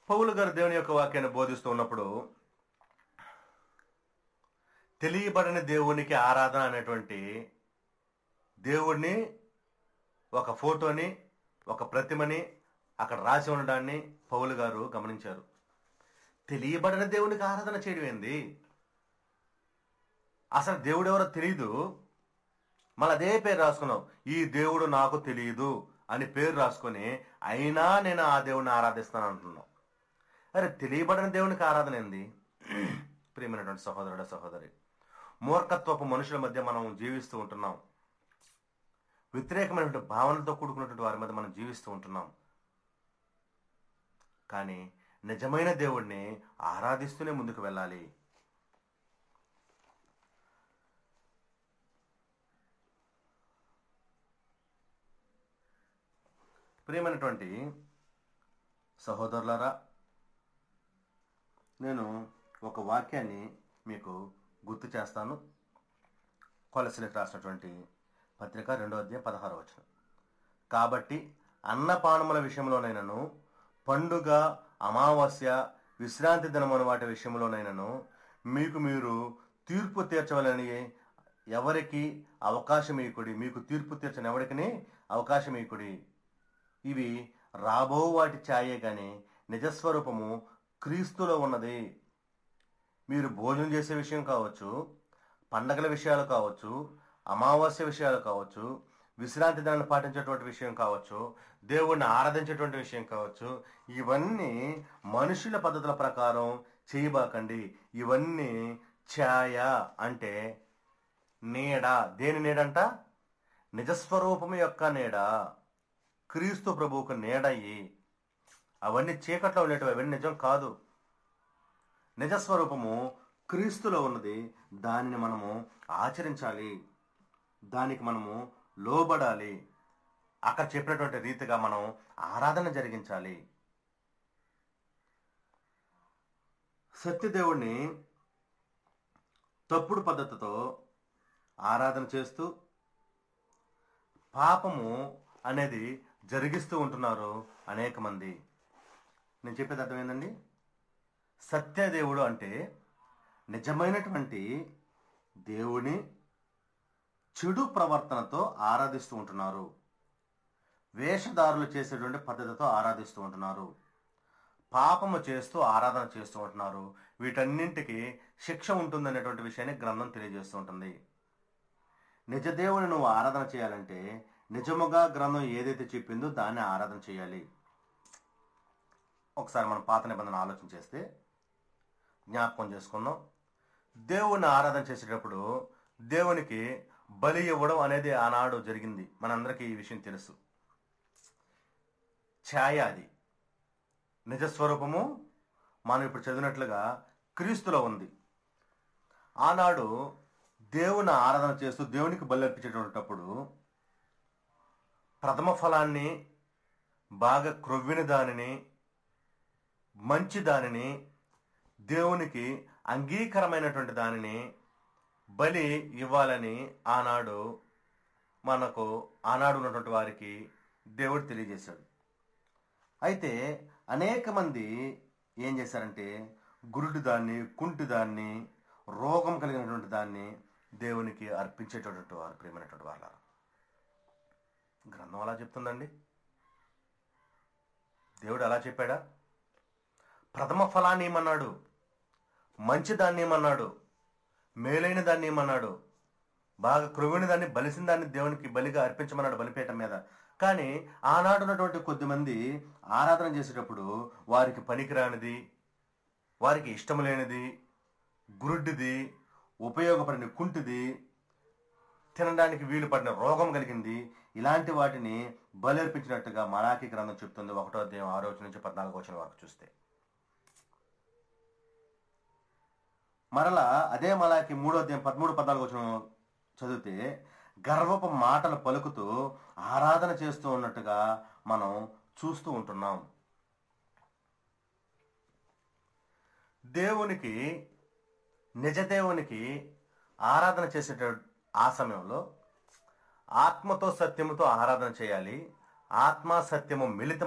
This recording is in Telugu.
పౌలు గారు దేవుని యొక్క వాక్యాన్ని బోధిస్తూ ఉన్నప్పుడు తెలియబడని దేవునికి ఆరాధన అనేటువంటి దేవుడిని ఒక ఫోటోని ఒక ప్రతిమని అక్కడ రాసి ఉండడాన్ని పౌలు గారు గమనించారు తెలియబడిన దేవునికి ఆరాధన చేయడం ఏంది అసలు దేవుడు ఎవరో తెలియదు మళ్ళీ అదే పేరు రాసుకున్నావు ఈ దేవుడు నాకు తెలియదు అని పేరు రాసుకొని అయినా నేను ఆ దేవుడిని ఆరాధిస్తాను అంటున్నావు అరే తెలియబడిన దేవునికి ఆరాధన ఏంది ప్రియమైనటువంటి సహోదరుడు సహోదరి మూర్ఖత్వపు మనుషుల మధ్య మనం జీవిస్తూ ఉంటున్నాం వ్యతిరేకమైనటువంటి భావనలతో కూడుకున్నటువంటి వారి మధ్య మనం జీవిస్తూ ఉంటున్నాం కానీ నిజమైన దేవుణ్ణి ఆరాధిస్తూనే ముందుకు వెళ్ళాలి ప్రియమైనటువంటి సహోదరులారా నేను ఒక వాక్యాన్ని మీకు గుర్తు చేస్తాను కొలసిలకు రాసినటువంటి పత్రిక రెండో అధ్యాయం పదహారు వచనం కాబట్టి అన్నపానముల విషయంలోనైనను పండుగ అమావాస్య విశ్రాంతి దినమున వాటి విషయంలోనైనను మీకు మీరు తీర్పు తీర్చవలని ఎవరికి అవకాశం ఇయ్యకుడి మీకు తీర్పు తీర్చని ఎవరికి అవకాశం ఇయ్యకుడి ఇవి రాబో వాటి ఛాయే గాని నిజస్వరూపము క్రీస్తులో ఉన్నది మీరు భోజనం చేసే విషయం కావచ్చు పండగల విషయాలు కావచ్చు అమావాస్య విషయాలు కావచ్చు విశ్రాంతి దినాన్ని పాటించేటువంటి విషయం కావచ్చు దేవుణ్ణి ఆరాధించేటువంటి విషయం కావచ్చు ఇవన్నీ మనుషుల పద్ధతుల ప్రకారం చేయబాకండి ఇవన్నీ ఛాయ అంటే నీడ దేని నీడంట నిజస్వరూపము యొక్క నీడ క్రీస్తు ప్రభువుకు నీడయి అవన్నీ చీకట్లో ఉండేటివి అవన్నీ నిజం కాదు నిజస్వరూపము క్రీస్తులో ఉన్నది దానిని మనము ఆచరించాలి దానికి మనము లోబడాలి అక్కడ చెప్పినటువంటి రీతిగా మనం ఆరాధన జరిగించాలి సత్యదేవుణ్ణి తప్పుడు పద్ధతితో ఆరాధన చేస్తూ పాపము అనేది జరిగిస్తూ ఉంటున్నారు అనేక మంది నేను చెప్పేది అర్థమైందండి సత్యదేవుడు అంటే నిజమైనటువంటి దేవుని చెడు ప్రవర్తనతో ఆరాధిస్తూ ఉంటున్నారు వేషధారులు చేసేటువంటి పద్ధతితో ఆరాధిస్తూ ఉంటున్నారు పాపము చేస్తూ ఆరాధన చేస్తూ ఉంటున్నారు వీటన్నింటికి శిక్ష ఉంటుందనేటువంటి విషయాన్ని గ్రంథం తెలియజేస్తూ ఉంటుంది నిజదేవుని నువ్వు ఆరాధన చేయాలంటే నిజముగా గ్రంథం ఏదైతే చెప్పిందో దాన్ని ఆరాధన చేయాలి ఒకసారి మనం పాత నిబంధన ఆలోచన చేస్తే జ్ఞాపకం చేసుకుందాం దేవుని ఆరాధన చేసేటప్పుడు దేవునికి బలి ఇవ్వడం అనేది ఆనాడు జరిగింది మనందరికీ ఈ విషయం తెలుసు ఛాయ అది నిజస్వరూపము మనం ఇప్పుడు చదివినట్లుగా క్రీస్తులో ఉంది ఆనాడు దేవుని ఆరాధన చేస్తూ దేవునికి బలి అర్పించేటప్పుడు ప్రథమ ఫలాన్ని బాగా క్రొవ్విన దానిని మంచి దానిని దేవునికి అంగీకరమైనటువంటి దానిని బలి ఇవ్వాలని ఆనాడు మనకు ఆనాడు ఉన్నటువంటి వారికి దేవుడు తెలియజేశాడు అయితే అనేక మంది ఏం చేశారంటే గురుడు దాన్ని కుంటి దాన్ని రోగం కలిగినటువంటి దాన్ని దేవునికి అర్పించేటటువంటి వారు ప్రియమైనటువంటి వాళ్ళ గ్రంథం అలా చెప్తుందండి దేవుడు అలా చెప్పాడా ప్రథమ ఫలాన్ని ఏమన్నాడు మంచి దాన్ని ఏమన్నాడు మేలైన దాన్ని ఏమన్నాడు బాగా క్రొవిన దాన్ని బలిసిన దాన్ని దేవునికి బలిగా అర్పించమన్నాడు బలిపీఠం మీద కానీ ఆనాడు ఉన్నటువంటి కొద్దిమంది ఆరాధన చేసేటప్పుడు వారికి పనికిరానిది వారికి ఇష్టం లేనిది గురుడ్డిది ఉపయోగపడిన కుంటిది తినడానికి వీలు పడిన రోగం కలిగింది ఇలాంటి వాటిని బలి అర్పించినట్టుగా మరాఠీ గ్రంథం చెప్తుంది ఒకటో అధ్యాయం ఆరో వచనం నుంచి పద్నాలుగో వచ్చిన వరకు చూస్తే మరలా అదే మలాకి మూడో అధ్యాయం పదమూడు పద్నాలుగు వచ్చిన చదివితే గర్వపు మాటలు పలుకుతూ ఆరాధన చేస్తూ ఉన్నట్టుగా మనం చూస్తూ ఉంటున్నాం దేవునికి నిజదేవునికి ఆరాధన చేసేట ఆ సమయంలో ఆత్మతో సత్యముతో ఆరాధన చేయాలి ఆత్మ సత్యము మిళితం